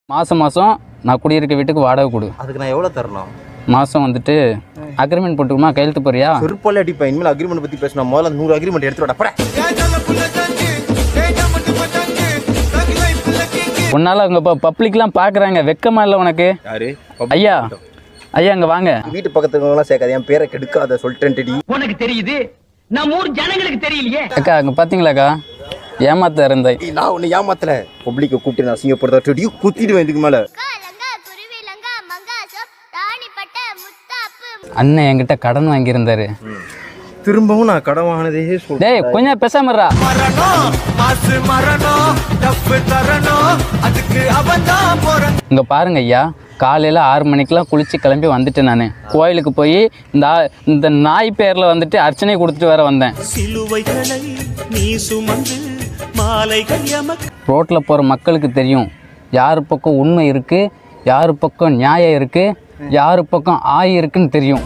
மாதம் மாதம் நான் குடியிருக்க வீட்டுக்கு வாடகை கொடு அதுக்கு நான் எவ்வளோ தரணும் மாதம் வந்துட்டு அக்ரிமெண்ட் போட்டுக்குமா கையெழுத்து போறியா செருப்பாலே அடிப்பேன் இனிமேல் அக்ரிமெண்ட் பற்றி பேசினா முதல்ல அந்த நூறு அக்ரிமெண்ட் எடுத்து விட போறேன் உன்னால அவங்க இப்போ பப்ளிக்லாம் பார்க்குறாங்க வெக்கமா இல்லை உனக்கு யாரு ஐயா ஐயா இங்கே வாங்க வீட்டு பக்கத்துலலாம் சேர்க்காத என் பேரை கெடுக்காத சொல்லிட்டேன்டி உனக்கு தெரியுது நம்ம ஊர் ஜனங்களுக்கு தெரியலையே அக்கா அங்கே பார்த்தீங்களாக்கா ஏமாத்த இருந்த ஏய், நான் ஒன்று ஏமாத்தல பப்ளிக்கை கூப்பிட்டு நான் அசிங்கப்படுத்த குத்திடுவேன் இதுக்கு மேலே லங்கா குருவி லங்கா மங்காசம் ராணிப்பட்ட முத்தாப்பு அண்ணன் என்கிட்ட கடன் வாங்கியிருந்தாரு திரும்பவும் நான் கடன் வாங்கினதே சொல்றேன் டேய் கொஞ்சம் பேசாமறா இங்க பாருங்க ஐயா காலையில் ஆறு மணிக்கெலாம் குளிச்சு கிளம்பி வந்துட்டேன் நான் கோயிலுக்கு போய் இந்த ஆ- இந்த நாய் பேரில் வந்துட்டு அர்ச்சனை கொடுத்துட்டு வர வந்தேன் சிலுவைகளை நீ சுமந்து மாலைகள் எமக்கு ரோட்டில் போகிற மக்களுக்கு தெரியும் யார் பக்கம் உண்மை இருக்குது யார் பக்கம் நியாயம் இருக்குது யார் பக்கம் ஆய் இருக்குன்னு தெரியும்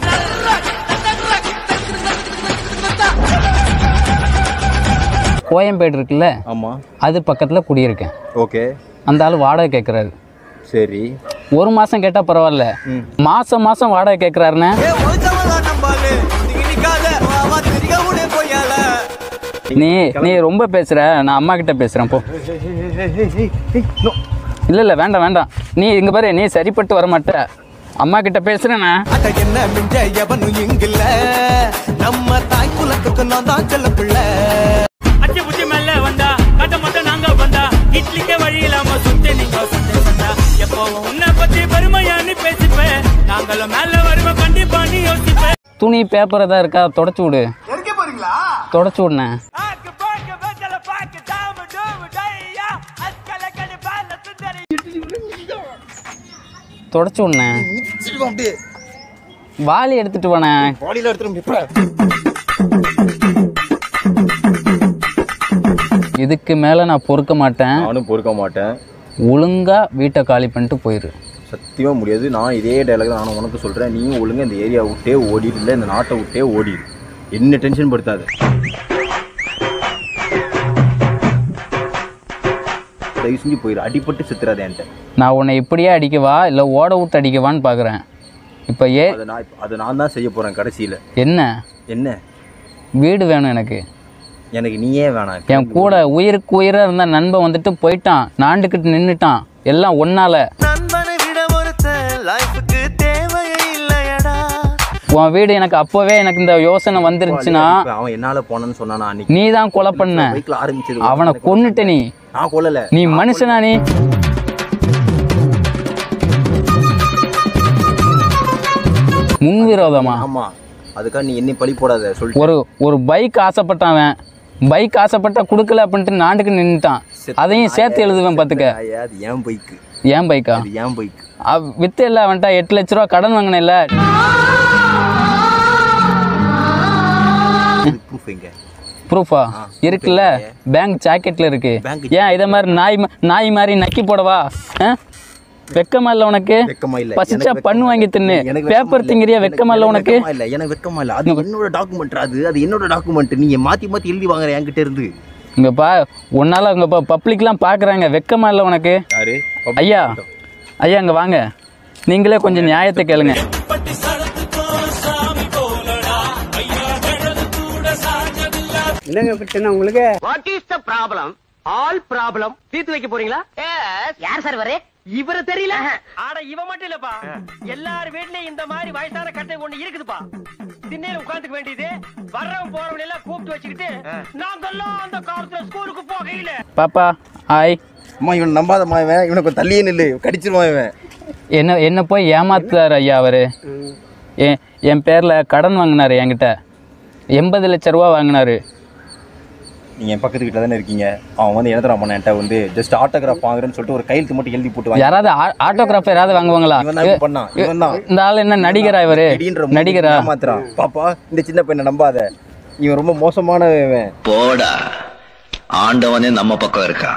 கோயம்பேடு இருக்குல்ல ஆமாம் அது பக்கத்தில் குடியிருக்கேன் ஓகே அந்த ஆள் வாடகை கேட்குறாரு சரி ஒரு மாதம் கேட்டால் பரவாயில்ல மாதம் மாதம் வாடகை கேட்குறாருண்ணே நீ நீ ரொம்ப பேசுகிற நான் அம்மா கிட்ட பேசுகிறேன் போ இல்லை இல்லை வேண்டாம் வேண்டாம் நீ இங்கே பாரு நீ சரிப்பட்டு வர மாட்ட அம்மா கிட்ட பேசுகிறேண்ணே அட என்ன மிஞ்ச எவனும் இங்கில்ல நம்ம தாய் குலத்துக்கு நான் தான் செல்ல பிள்ளை அச்சி புச்சி மேல வந்தா கட்ட மட்டும் நாங்க வந்தா இட்லிக்கே வழி இல்லாம சுத்தி நீங்க சுத்தி வந்தா எப்போ உன்னை பத்தி பெருமையான்னு பேசிப்பேன் நாங்களும் மேல வருவோம் கண்டிப்பா நீ யோசிப்பேன் துணி பேப்பர் ஏதாவது இருக்கா தொடச்சி விடு தொடச்சி விடுண்ணே ஆக்கு பாக்கு வெத்தல பாக்கு தாம டூமு டையா அஸ்கல கடி பால சுந்தரி தொடச்சி விடுண்ணே அப்படியே வாளி எடுத்துட்டு போனேன் பாடியில் எடுத்துட்டு எப்படா இதுக்கு மேலே நான் பொறுக்க மாட்டேன் நானும் பொறுக்க மாட்டேன் ஒழுங்கா வீட்டை காலி பண்ணிட்டு போயிரு சத்தியமாக முடியாது நான் இதே டைலாக் தான் நானும் உனக்கு சொல்கிறேன் நீயும் ஒழுங்கா இந்த ஏரியா விட்டே ஓடிடு இல்லை இந்த நாட்டை விட்டே ஓடிடு என்ன டென்ஷன் படுத்தாது தயவு செஞ்சு போயிடு அடிபட்டு செத்துறாது என்கிட்ட நான் உன்னை இப்படியே அடிக்கவா இல்லை ஓட விட்டு அடிக்கவான்னு பார்க்குறேன் இப்போ ஏ அதை நான் இப்ப- அதை நான் தான் செய்ய போகிறேன் கடைசியில் என்ன என்ன வீடு வேணும் எனக்கு எனக்கு நீயே வேணாம் என் கூட உயிருக்கு உயிராக இருந்த நண்பன் வந்துட்டு போயிட்டான் நாண்டுக்கிட்டு நின்றுட்டான் எல்லாம் ஒன்னால நண்பனை விட ஒருத்த லைஃபுக்கு தேவையே இல்லையடா உன் வீடு எனக்கு அப்போவே எனக்கு இந்த யோசனை வந்துருச்சுன்னா இப்ப அவன் என்னால போனேன்னு சொன்னானா அன்னைக்கு நீ தான் கொலை பண்ண பைக்ல ஆரம்பிச்சது அவனை கொன்னுட்ட நீ நான் கொல்லல நீ மனுஷனா நீ முன்விரோதமா ஆமா அதுக்காக நீ என்னை பழி போடாத சொல்லிட்டு ஒரு ஒரு பைக் ஆசைப்பட்டாவன் பைக் ஆசைப்பட்டா கொடுக்கல அப்படின்ட்டு நாண்டுக்கு நின்றுட்டான் அதையும் சேர்த்து எழுதுவேன் பார்த்துக்க ஐயா, அது ஏன் பைக்கு ஏன் பைக்கா அது ஏன் பைக் வித்து இல்லை அவன்கிட்ட எட்டு லட்ச ரூபா கடன் வாங்கினேன்ல ப்ரூஃப் எங்க ப்ரூஃபா இருக்குல்ல பேங்க் ஜாக்கெட்ல இருக்கு Bank ஏன் இதை மாதிரி நாய் ம- நாய் மாதிரி நக்கி போடவா ஆ? வெக்கமா இல்லை உனக்கு வெக்கமா இல்ல பசிச்சா எனக்கு வெக்கமா பண்ணு இல்ல. வாங்கி தின்னு எனக்கு வெக்கமா பேப்பர் இல்ல. திங்கிறியா எனக்கு- வெக்கமா இல்லை எனக்கு உனக்கு வெக்கமா இல்ல எனக்கு வெக்கமா இல்ல அது என்னோட டாக்குமெண்ட் அது அது என்னோட டாக்குமெண்ட் நீங்க மாத்தி மாத்தி எழுதி வாங்குற என்கிட்ட இருந்து இங்க பா உன்னால அங்க பா பப்ளிக்லாம் பாக்குறாங்க வெக்கமா இல்லை உனக்கு யாரு ஐயா ஐயா இங்க வாங்க நீங்களே கொஞ்சம் நியாயத்தை கேளுங்க என்னங்க பிரச்சனை உங்களுக்கு what is the problem all problem தீர்த்து வைக்க போறீங்களா யார் சார் வரே இவர தெரியல ஆட இவ மட்டும் இல்லப்பா எல்லார் வீட்லயும் இந்த மாதிரி வயசான கட்டை ஒண்ணு இருக்குதுப்பா திண்ணையில உட்கார்ந்துக்க வேண்டியது வர்றவன் போறவன் எல்லாம் கூப்பிட்டு வச்சுக்கிட்டு நாங்கெல்லாம் அந்த காலத்துல ஸ்கூலுக்கு போகையில பாப்பா ஆய் அம்மா இவன் நம்பாதம்மா இவன் இவனுக்கு கொஞ்சம் தள்ளியே நில்லு கடிச்சிருவான் இவன் என்ன என்ன போய் ஏமாத்துறாரு ஐயா அவரு என் என் பேர்ல கடன் வாங்கினாரு என்கிட்ட எண்பது லட்ச ரூபா வாங்கினாரு நீங்க என் பக்கத்து வீட்டில் தானே இருக்கீங்க அவன் வந்து என்ன தர பண்ண என்கிட்ட வந்து ஜஸ்ட் ஆட்டோகிராஃப் வாங்குறேன்னு சொல்லிட்டு ஒரு கையெழுத்து மட்டும் எழுதி போட்டு வாங்கி யாராவது ஆட்டோகிராஃப் யாராவது வாங்குவாங்களா இவன் தான் இப்படி பண்ணான் இவன் தான் இந்த ஆள் என்ன நடிகரா இவரு திடீர்ன்ற நடிகரா ஏமாத்துறான் பாப்பா இந்த சின்ன பையனை நம்பாத இவன் ரொம்ப மோசமான இவன் போடா ஆண்டவனே நம்ம பக்கம் இருக்கான்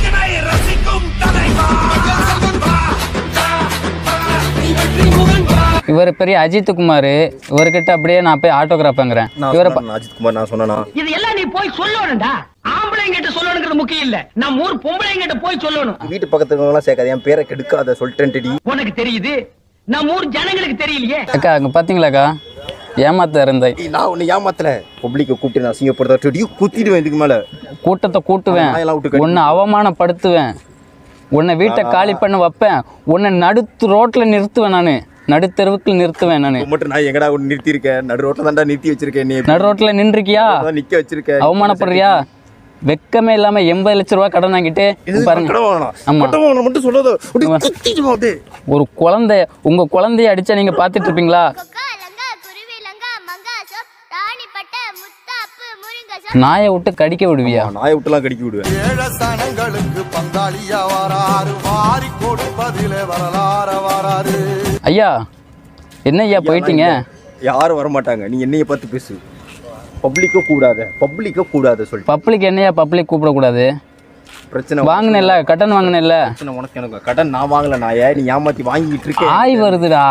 இவர் பெரிய அஜித் குமார் இவர்கிட்ட அப்படியே நான் போய் ஆட்டோகிராஃப் வாங்குறேன் நான் இவரை சொன்னேனா, அஜித் குமார் நான் சொன்னா இது எல்லாம் நீ போய் சொல்லணும்டா ஆம்பளைங்கிட்ட சொல்லணுங்கிறது முக்கியம் இல்ல நம்ம ஊர் பொம்பளைங்கிட்ட போய் சொல்லணும் வீட்டு பக்கத்துலாம் சேர்க்காது என் பேரை கெடுக்காத சொல்லிட்டேன்டி உனக்கு தெரியுது நம்ம ஊர் ஜனங்களுக்கு தெரியலையே அக்கா அங்கே பார்த்தீங்களாக்கா ஏமாத்த இருந்தேன் நான் உன்னை ஏமாத்தல பப்ளிக்கை கூப்பிட்டு நான் அசிங்கப்படுத்த குத்திடுவேன் இதுக்கு மேல கூட்டத்தை கூட்டுவேன் நாயெல்லாம் விட்டு கட்டி- உன்னை அவமானப்படுத்துவேன் உன்னை வீட்டை காலி பண்ண வைப்பேன் உன்னை நடுத்து ரோட்டில் நிறுத்துவேன் நான் நடுத்தெருவுக்கு நிறுத்துவேன் நான் இப்ப மட்டும் நான் எங்கடா ஒன்று நிறுத்தி இருக்கேன் நடு ரோட்ல தான்டா நிறுத்தி வச்சிருக்கேன் நீ நடு ரோட்டில் நின்றுக்கியா அதான் நிக்க வச்சிருக்கேன் அவமானப்படுறியா வெக்கமே இல்லாம எண்பது லட்ச ரூபா கடன் வாங்கிட்டு இது பாருங்க கடன் வாங்கலாம் ஆமா. கடன் வாங்கணும் மட்டும் சொல்லாத அப்படி குத்திடுவோம் அப்படியே ஒரு குழந்தை உங்க குழந்தைய அடிச்சா நீங்க பாத்துட்டு இருப்பீங்களா கொக்கா லங்கா குருவி லங்கா மங்கா சோப் ராணிப்பட்ட முத்தாப்பு முருங்க சோப் நாயை விட்டு கடிக்க விடுவியா நாயை விட்டுலாம் கடிக்க விடுவேன் ஏழசனங்களுக்கு பங்காளியா வராரு வாரி கொடுப்பதிலே வரலாற வராரு ஐயா என்ன ஐயா போயிட்டீங்க யாரும் வர மாட்டாங்க நீ என்னைய பார்த்து பேசு பப்ளிக்க கூடாத பப்ளிக்க கூடாத சொல்லி பப்ளிக் என்னையா பப்ளிக் கூப்பிடக்கூடாது பிரச்சனை வாங்கினேல்ல கடன் வாங்கினேல்ல பிரச்சனை உனக்கு எனக்கு கடன் நான் வாங்கல நான் ஏன் நீ ஏமாத்தி வாங்கிட்டு இருக்கேன் ஆய் வருதுடா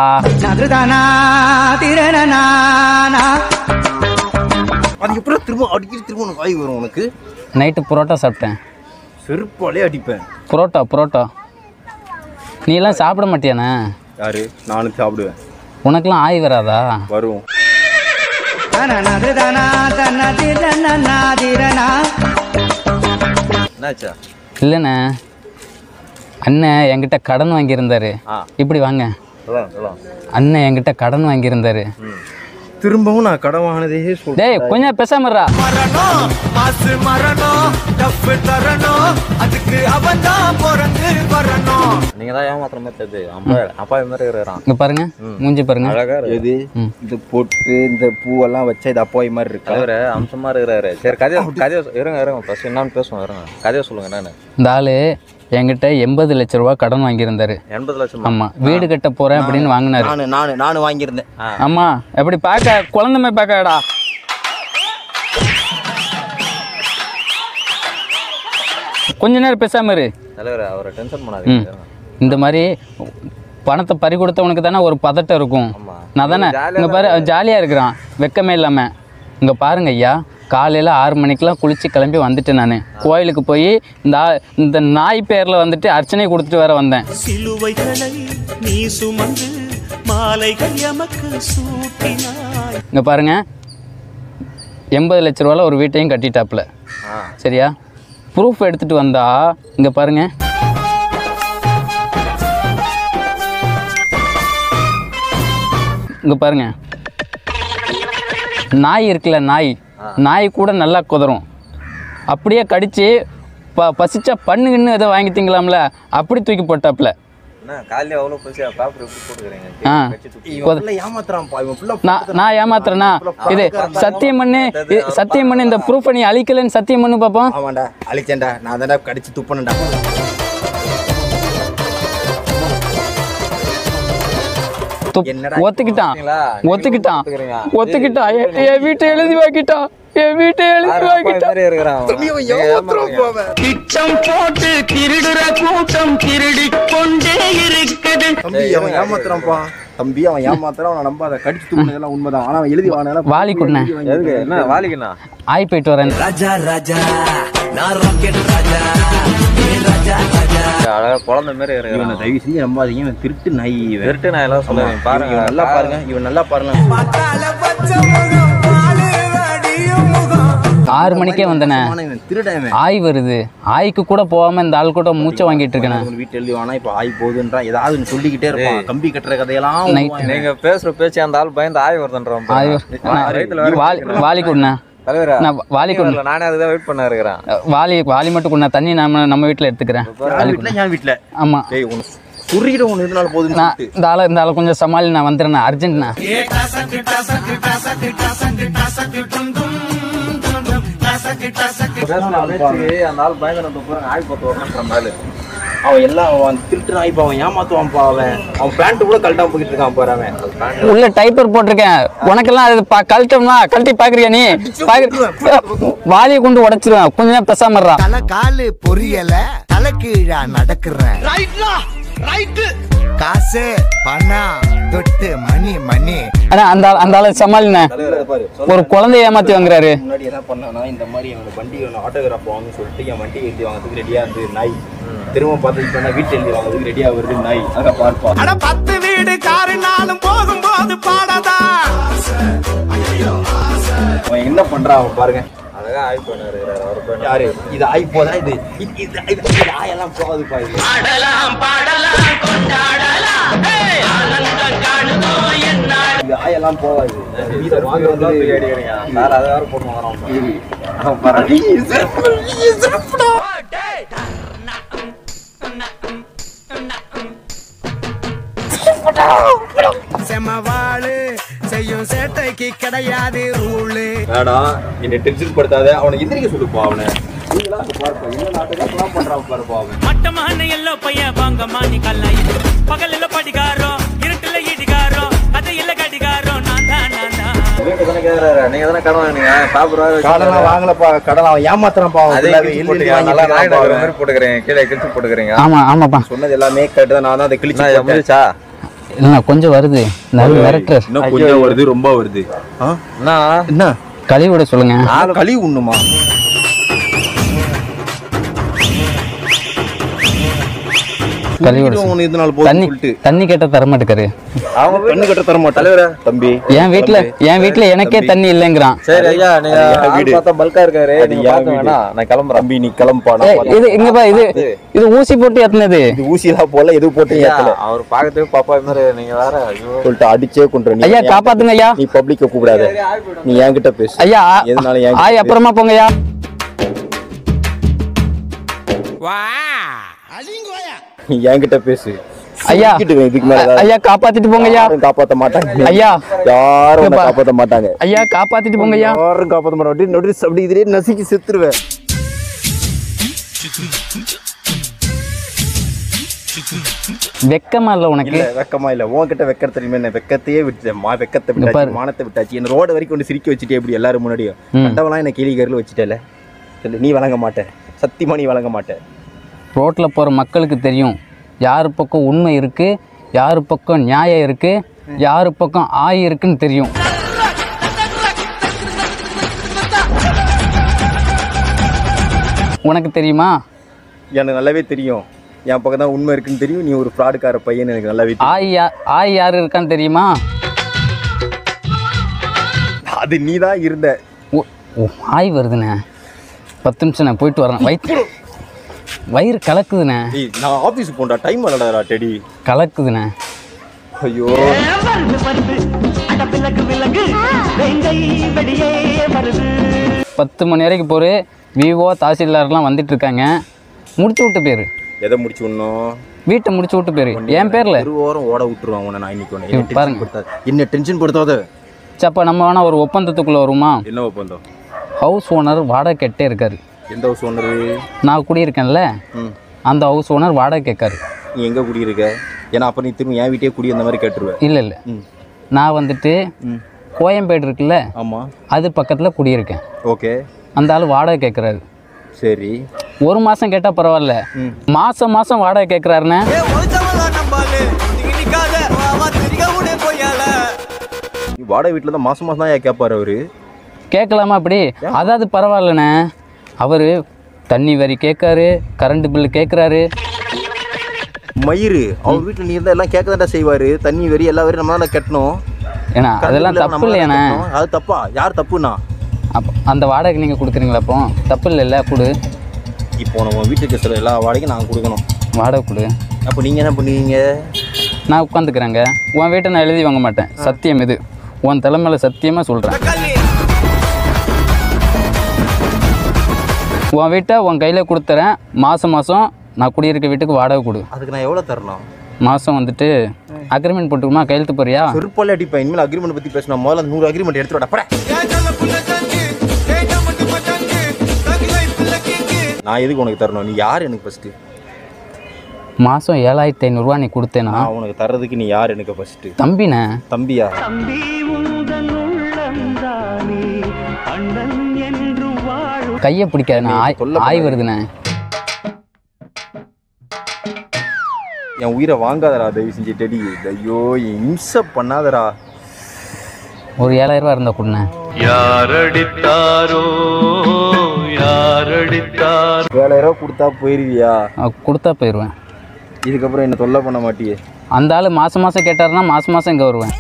அது எப்படி திரும்ப அடிக்கடி திரும்ப உனக்கு வாய் வரும் உனக்கு நைட்டு புரோட்டா சாப்பிட்டேன் செருப்பாலே அடிப்பேன் புரோட்டா புரோட்டா நீ எல்லாம் சாப்பிட மாட்டியாண்ணே யாரு நானும் சாப்பிடுவேன் உனக்கெல்லாம் ஆய் வராதா வரும் என்னாச்சா இல்லைண்ணே அண்ணன் என்கிட்ட கடன் வாங்கியிருந்தாரு ஆ. இப்படி வாங்க சொல்லலாம் சொல்லலாம் அண்ணன் என்கிட்ட கடன் வாங்கியிருந்தாரு திரும்பவும் நான் கடன் வாங்கினதே சொல்றேன் டேய் கொஞ்சம் பேசாமறா மரணம் மாசு மரணம் டப்பு தரணும் அதுக்கு அவன் தான் பிறந்து வரணும் நீங்க தான் ஏமாத்துற மாதிரி தெரியுது அப்பா அப்பா இது மாதிரி இருக்கிறான் இங்க பாருங்க மூஞ்சி பாருங்க அழகா இருக்கு எது இந்த பொட்டு இந்த பூவெல்லாம் வச்சா இது அப்பாய் மாதிரி இருக்கா தலைவரு அம்சமா இருக்கிறாரு சரி கதையை கதையை சொ- இருங்க இருங்க ஃபர்ஸ்ட் என்னன்னு பேசுவோம் இருங்க கதையை சொல்லுங்க என்னன்னு இந்த ஆளு என்கிட்ட எண்பது லட்ச ரூபா கடன் வாங்கியிருந்தாரு எண்பது லட்சம் ஆமா வீடு கட்ட போறேன் அப்படின்னு வாங்கினாரு நானு நானு நானு வாங்கியிருந்தேன் ஆமா எப்படி பார்க்க குழந்தைமே பார்க்கடா கொஞ்ச நேரம் பேசாம இரு தலைவர் அவரை டென்ஷன் பண்ணாதீங்க இந்த மாதிரி பணத்தை பறி கொடுத்தவனுக்கு தானே ஒரு பதட்டம் இருக்கும் ஆமா. நான் தானே ஜாலியா இங்கே பாரு ஜாலியாக இருக்கிறான் வெக்கமே இல்லாமல் இங்கே பாருங்க ஐயா காலையில் ஆறு மணிக்கெலாம் குளிச்சு கிளம்பி வந்துட்டேன் நான் கோயிலுக்கு போய் இந்த ஆ- இந்த நாய் பேரில் வந்துட்டு அர்ச்சனை கொடுத்துட்டு வேற வந்தேன் சிலுவைகளை நீ சுமந்து மாலைகள் எமக்கு சூட்டினாய் இங்கே பாருங்க எண்பது லட்ச ரூபால ஒரு வீட்டையும் கட்டிட்டாப்புல சரியா ப்ரூஃப் எடுத்துகிட்டு வந்தா இங்கே பாருங்க இங்கே பாருங்க நாய் இருக்குல்ல நாய் நாய் கூட நல்லா குதறும் அப்படியே கடிச்சு ப பசிச்சா பண்ணுங்கன்னு எதை வாங்கி திங்கலாம்ல அப்படி தூக்கி போட்டாப்புல என்ன காலையில அவ்வளோ பசியா பேப்பர் எப்படி போட்டுக்கிறீங்க ஆ கட்சி துப்பி. இவன் full ஆ ஏமாத்துறான்ப்பா இவன் full ஆ நான் நான் ஏமாத்துறேனா இது சத்தியம் பண்ணு இது சத்தியம் பண்ணு இந்த ப்ரூஃபை நீ அழிக்கலன்னு சத்தியம் பண்ணு பார்ப்போம் ஆமாண்டா அழிச்சேன்டா நான் தான்டா கடிச்சு துப்பனடா துப்- என்னடா ஒத்துக்கிட்டான் பாத்தீங்களா? ஒத்துக்கிட்டான் ஒத்துக்கிறீங்க. ஒத்துக்கிட்டான் என் என் வீட்டை எழுதி வாங்கிட்டான் என் வீட்டை எழுதி யாரு அப்பா இது வாங்கிட்டான் மாதிரி இருக்கிறான் அவன்? இவன் நீங்க ஏமாத்துறான் ஏமாத்துறீங்க. அவன். பிச்சம் போட்டு திருடுற கூட்டம் திருடி கொண்டே இருக்குது தம்பி அவன் ஏமாத்துறான்ப்பா தம்பி அவன் ஏமாத்துறான் அவனை நம்பாத கடிச்சு துப்புனதெல்லாம் உண்மைதான் ஆனா அவன் எழுதி வாங்கினா வாலி கொடுண்ணே. எதுக்கு என்ன வாலிக்குண்ணா ஆய் போயிட்டு வரேன் ராஜா ராஜா நான் ராக்கெட் ராஜா அழகா குழந்தை மாதிரி இவனை இருக்கிறான் தயவு செஞ்சு நம்பாதீங்க இவன் திருட்டு நாய் இவன் திருட்டு நான் எல்லாம் சொல்லுவேன் இவன் பாருங்க இவன் நல்லா பாருங்க இவன் நல்லா பாருங்க பார்த்தால பச்சை முகம் பாலு வடியும் முகம் ஆறு மணிக்கே வந்தனே ஆனா இவன் திருடன் இவன். ஆய் வருது ஆய்க்கு கூட போகாம இந்த ஆள் கூட மூச்சை வாங்கிட்டு இருக்கேன் இவன் வீட்டு எழுதி வானா இப்ப ஆய் போகுதுன்றான் ஏதாவது ஒண்ணு சொல்லிக்கிட்டே இருப்பான் கம்பி கட்டுற கதையெல்லாம் Night. விடுவான் இவன். நீங்க பேசுற பேச்சு அந்த ஆள் பயந்து ஆய் வருதுன்றான் ஆய் ரைட்ல வேற வாலி வாலி கொடுண்ணே தலைவரா நான் வாலி கொடு வரல, நானே அதுதான் வெயிட் பண்ண இருக்கிறேன் வாலி வாலி மட்டும் கொடுண்ணா தண்ணி நம்ம நம்ம வீட்டில் எடுத்துக்கிறேன் யார் வீட்டுல என் வீட்டுல ஆமாம் டேய் உனக்கு சுருகிட ஒண்ணு இருந்தாலும் போதுன்னு நான் சொல்லிட்டு. இந்த ஆளை இந்த ஆளை கொஞ்சம் சமாளி நான் வந்துடுறேன் அர்ஜென்ட்ண்ணா பேச்சு, அந்த ஆள் பயந்து நம்ம போறாங்க ஆய் போட்டு வரணுன்ற மாதிரி அவன் எல்லாம் அவன் திருட்டு நாய் அவன் ஏமாத்துவான்ப்பா அவன் அவன் பேண்ட் கூட கழட்டாம போயிட்டு இருக்கான் பாரு அவன் உள்ள டைப்பர் போட்டிருக்கேன் உனக்கெல்லாம் அது பா கழட்டோம்னா கழட்டி பாக்குறியா நீ பாக்குற வாலியை கொண்டு உடைச்சிருவேன் கொஞ்ச நேரம் பேசாம இருடா. தலை காலு பொரியல தலை கீழா நடக்கிறேன் காசு பணம் தொட்டு மணி மணி அண்ணா அந்த ஆள்- அந்த ஆளை சமாளிண்ணே பாரு ஒரு குழந்தைய ஏமாத்தி வாங்குறாரு முன்னாடி என்ன பண்ணானா இந்த மாதிரி என்னோட வண்டி ஒன்று ஆட்டோகிராஃப் வாங்கணும்னு சொல்லிட்டு என் வண்டி எழுதி வாங்குறதுக்கு ரெடியாக இருந்து நாய் திரும்ப பார்த்து இப்போ நான் வீட்டில் எழுதி வாங்குறதுக்கு ரெடியாக வருது நாய் அதான் பார்ப்பா அட பத்து வீடு காரு நாளும் போகும்போது பாடாதா அவன் என்ன பண்றான் அவன் பாருங்க அழகா ஆய் பண்ணாரு அவர் பண்ண யாரு இது ஆய் போதா இது இது- இது இது- இது ஆயெல்லாம் போகாதுப்பா இது இது ஆயெல்லாம் போகாது இதை வாங்க வந்து அடிக்கிறீங்க சார் அதை வேற போட்டு வாங்குறோம் அவன் பாரு. செமவாளு செய்யும் சேட்டைக்கு கிடையாது ரூலு வேணாம் என்னை டென்ஷன் படுத்தாத அவனை எந்திரிக்க சொல்லுப்பா அவனை நீங்களா அங்க பாருப்பா என்ன நாட்டுக்கெல்லாம் பண்றான் பாருப்பா அவன் மட்டமான எல்லோ பையன் வாங்கம்மா நீ கல்லாம் பகலில் படிக்காரோ இருட்டுல ஈடிக்காரோ கதையில கடிகாரோ நான் தான் நான் தான் வீட்டு தானே கேக்குறாரு நீங்க தானே கடன் வாங்குனீங்க சாப்பிடுறாரு கடலாம் வாங்கலப்பா கடன் அவன் ஏமாத்துறான்ப்பா அவன் அதே ஃபுல்லாவே கிழிச்சு எழுதி போட்டுக்கிறீங்க வாங்கி நல்லா நாய் விக்கிறான்ப்பா நடுற அவன். மாதிரி போட்டுக்கிறீங்க கீழே கிழிச்சு போட்டுக்கிறீங்க ஆமா ஆமாப்பா சொன்னது எல்லாமே கரெக்ட் தான் நான் தான் அதை கிழிச்சு நான் போட்டேன். முடிச்சா இல்லைண்ணா கொஞ்சம் வருது நல்ல மிரட்டுறார் இன்னும் கொஞ்சம் வருது ரொம்ப வருது ஆ? என்ன என்ன கழுவி விட சொல்லுங்க நாலு களி உண்ணுமா கழுவி விட உனக்கு சொல்லுங்க. இது நாள் தண்ணி போதும் சொல்லிட்டு தண்ணி கேட்டா தர மாட்டேக்காரு அவங்க கண்ணு கட்ட தர மாட்டேன் தலைவரா தம்பி என் வீட்ல என் வீட்ல எனக்கே தண்ணி இல்லைங்கிறான் சரி ஐயா நீங்க அது என் ஆள் வீடு. பார்த்தா பல்கா இருக்காரு அது நீங்க என் பார்க்க வீடு. வேணாம் நான் கிளம்புறேன் தம்பி நீ கிளம்பா நான் ஏய், பார்த்துக்கிறேன். இது இங்க பா இது இது ஊசி போட்டு ஏத்துனது இது ஊசியெல்லாம் போல எது போட்டு ஐயா, ஏத்தல அவர் பார்க்கறதுக்கு பாப்பா மாதிரி நீங்க வேற ஐயோ சொல்லிட்டு அடிச்சே கொண்டு நீ ஐயா என் காப்பாத்துங்க ஐயா நீ பப்ளிக்க கூப்பிடாத நீ என்கிட்ட பேசு ஐயா ஆ- எதனால என்கிட்ட ஆய் பேசு. அப்புறமா போங்க ஐயா நீ என்கிட்ட பேசு ஐயா சிக்கிட்டுவேன் இதுக்கு மேல ஏதாவது. ஐயா காப்பாத்திட்டு போங்க ஐயா யாரும் காப்பாத்த மாட்டாங்க ஐயா யாரும் உன்னை ஏப்பா. காப்பாத்த மாட்டாங்க ஐயா காப்பாத்திட்டு போங்க ஐயா யாரும் காப்பாத்த மாட்டாங்க அப்படியே நொடி அப்படி இதுலயே நசுக்கி செத்துருவேன் வெக்கமா இல்ல உனக்கு இல்ல வெக்கமா இல்ல உன்கிட்ட வெக்கற தெரியுமா என்ன வெக்கத்தையே விட்டுட்டேன் மா வெக்கத்தை இங்க விட்டாச்சு பாரு. மானத்தை விட்டாச்சு என்ன ரோட வரைக்கும் கொண்டு சிரிக்க வச்சுட்டே எப்படி எல்லாரும் முன்னாடியும் ம். கண்டவெல்லாம் என்ன கேலி கருல வச்சுட்டல இல்ல நீ வழங்க மாட்ட சத்தியமா நீ வழங்க மாட்ட ரோட்ல போற மக்களுக்கு தெரியும் யார் பக்கம் உண்மை இருக்கு யார் பக்கம் நியாயம் இருக்கு யார் பக்கம் ஆய் இருக்குன்னு தெரியும் உனக்கு தெரியுமா எனக்கு நல்லாவே தெரியும் என் பக்கம் தான் உண்மை இருக்குன்னு தெரியும் நீ ஒரு ஃப்ராடுக்கார பையன் எனக்கு நல்லாவே தெரியும் ஆய் யா ஆய் யார் இருக்கான்னு தெரியுமா அது நீ தான் இருந்த ஓ ஓ ஆய் வருதுண்ணே பத்து நிமிஷம் நான் போயிட்டு வரேன் வயிற்று வயிறு கலக்குதுண்ணே ஏய் நான் ஆபீஸ் போண்டா டைம் வரலடா டெடி கலக்குதுண்ணே ஐயோ பத்து மணி வரைக்கும் போகிற விவோ தாசில்தார்லாம் வந்துட்டு இருக்காங்க முடிச்சு விட்டு பேர் எதை முடிச்சு விடணும் வீட்டை முடிச்சு விட்டு பேர் என் பேரில் ஒரு ஓரம் ஓட விட்டுருவான் உன்னை நான் இன்னைக்கு உன்னை இங்க என்ன பாருங்க. டென்ஷன் படுத்தாத என்ன டென்ஷன் படுத்தாத சப்போ நம்ம வேணா ஒரு ஒப்பந்தத்துக்குள்ளே வருமா என்ன ஒப்பந்தம் ஹவுஸ் ஓனர் வாடகை கேட்டே இருக்காரு எந்த ஹவுஸ் ஓனரு நான் குடியிருக்கேன்ல ம் அந்த ஹவுஸ் ஓனர் வாடகை கேட்காரு நீ எங்கே குடியிருக்க ஏன்னா அப்போ நீ திரும்ப என் வீட்டே குடி அந்த மாதிரி கேட்டுருவேன் இல்லை இல்லை ம் நான் வந்துட்டு ம் கோயம்பேடு இருக்குல்ல ஆமாம் அது பக்கத்தில் குடியிருக்கேன் ஓகே அந்த ஆள் வாடகை கேட்குறாரு சரி ஒரு மாதம் கேட்டால் பரவாயில்ல ம் மாதம் மாதம் வாடகை கேட்குறாருண்ணே நீ வாடகை வீட்டில் தான் மாதம் மாதம் தான் ஏன் கேட்பாரு அவரு கேட்கலாமா அப்படி அதாவது பரவாயில்லண்ணே அவர் தண்ணி வரி கேட்காரு கரண்ட் பில்லு கேட்குறாரு மயிறு அவர் வீட்டில் நீ இருந்தால் எல்லாம் கேட்க தான்டா செய்வார் தண்ணி வரி எல்லா வரையும் நம்ம தான் கட்டணும் ஏன்னா அதெல்லாம் கரண்ட் தப்பு பில்லு நம்ம இல்லையாண்ணே தான் கட்டணும். அது தப்பா யார் தப்புண்ணா அப்போ அந்த வாடகை நீங்கள் கொடுக்குறீங்களா அப்போ தப்பு இல்லைல்ல கொடு இப்போ நம்ம வீட்டுக்கு சில எல்லா வாடகையும் நாங்கள் கொடுக்கணும் வாடகை கொடு அப்போ நீங்கள் என்ன பண்ணுவீங்க நான் உட்காந்துக்கிறேங்க உன் வீட்டை நான் எழுதி வாங்க மாட்டேன் சத்தியம் இது உன் தலைமையில சத்தியமாக சொல்கிறேன் உன் வீட்டை உன் கையில் கொடுத்துறேன் மாதம் மாதம் நான் குடியிருக்க வீட்டுக்கு வாடகை கொடு அதுக்கு நான் எவ்வளோ தரணும் மாதம் வந்துட்டு அக்ரிமெண்ட் போட்டுக்குமா கையெழுத்து போறியா செருப்பாலே அடிப்பேன் இனிமேல் அக்ரிமெண்ட் பற்றி பேசினா முதல்ல அந்த நூறு அக்ரிமெண்ட் எடுத்து விட போட நான் எதுக்கு உனக்கு தரணும் நீ யார் எனக்கு ஃபஸ்ட்டு மாதம் ஏழாயிரத்தி ஐநூறுரூவா நீ கொடுத்தேனா நான் உனக்கு தர்றதுக்கு நீ யார் எனக்கு ஃபஸ்ட்டு தம்பிண்ணே தம்பியா கையை பிடிக்காதுண்ணே ஆய் தொல்லை ஆய் வருதுண்ணே என் உயிரை வாங்காதடா தயவு செஞ்சு டெடி ஐயோ என் இம்சை பண்ணாதடா ஒரு ஏழாயிரம் ரூபா இருந்தால் கொடுண்ணே யாரடித்தாரோ யாரடித்தார் ஏழாயிரம் ரூபா கொடுத்தா போயிருவியா அஹ் கொடுத்தா போயிடுவேன் இதுக்கப்புறம் என்ன தொல்லை பண்ண மாட்டியே அந்த ஆள் மாதம் மாதம் கேட்டாருன்னா மாதம் மாதம் இங்கே வருவேன்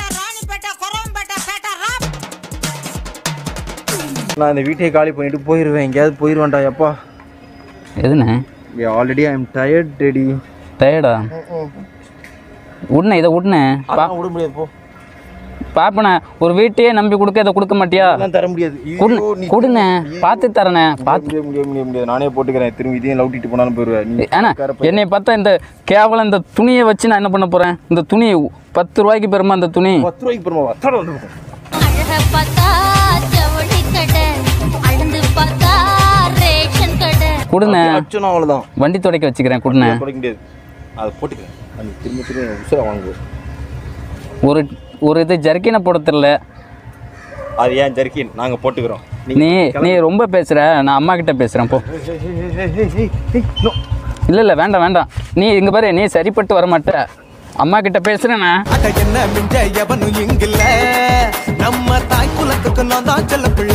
நான் இந்த வீட்டையே காலி பண்ணிட்டு போயிடுவேன் எங்கேயாவது போயிடுவேன்டா எப்பா எதுண்ணே already I am tired Teddy டயர்டா விட்னே இதை விட்னே பா அதான் விட முடியாது போ பாப்பண்ணே ஒரு வீட்டையே நம்பி கொடுக்க இதை கொடுக்க மாட்டியா அதெல்லாம் தர முடியாது குடு ஐயோ, நீ கொடுண்ணே பார்த்து தரேண்ணே பார்த்து முடியாது முடியாது முடியாது முடியாது நானே போட்டுக்கிறேன் திரும்பி இதையும் லவுட்டிட்டு போனாலும் போயிடுவேன் நீ ஏன்னா என்னை பார்த்தா இந்த கேவலம் இந்த துணியை வச்சு நான் என்ன பண்ண போகிறேன் இந்த துணி பத்து ரூபாய்க்கு பெருமா இந்த துணி பத்து ரூபாய்க்கு பெருமா வத்தாட வந்து அழக பார்த்தா ஜவுளி கடை அழுந்து பார்த்தா ரேஷன் கடை கொடுண்ணே அச்சனும் அவ்வளோதான் வண்டி துடைக்க வச்சுக்கிறேன் கொடுண்ணே தொடக்க முடியாது அதை போட்டுக்கிறேன் அது திரும்ப திரும்ப உசுரை வாங்குவோம் ஒரு ஒரு இது ஜர்க்கினை போட தெரில அது ஏன் ஜர்க்கின் நாங்கள் போட்டுக்கிறோம் நீ நீ ரொம்ப பேசுகிற நான் அம்மா கிட்ட பேசுகிறேன் போ இல்லை இல்லை வேண்டாம் வேண்டாம் நீ இங்கே பாரு நீ சரிப்பட்டு வர மாட்ட அம்மா கிட்ட பேசுகிறேண்ணே அட என்ன மிஞ்ச எவனும் இங்கில்ல நம்ம தாய் குலத்துக்கு நான் தான் செல்ல பிள்ளை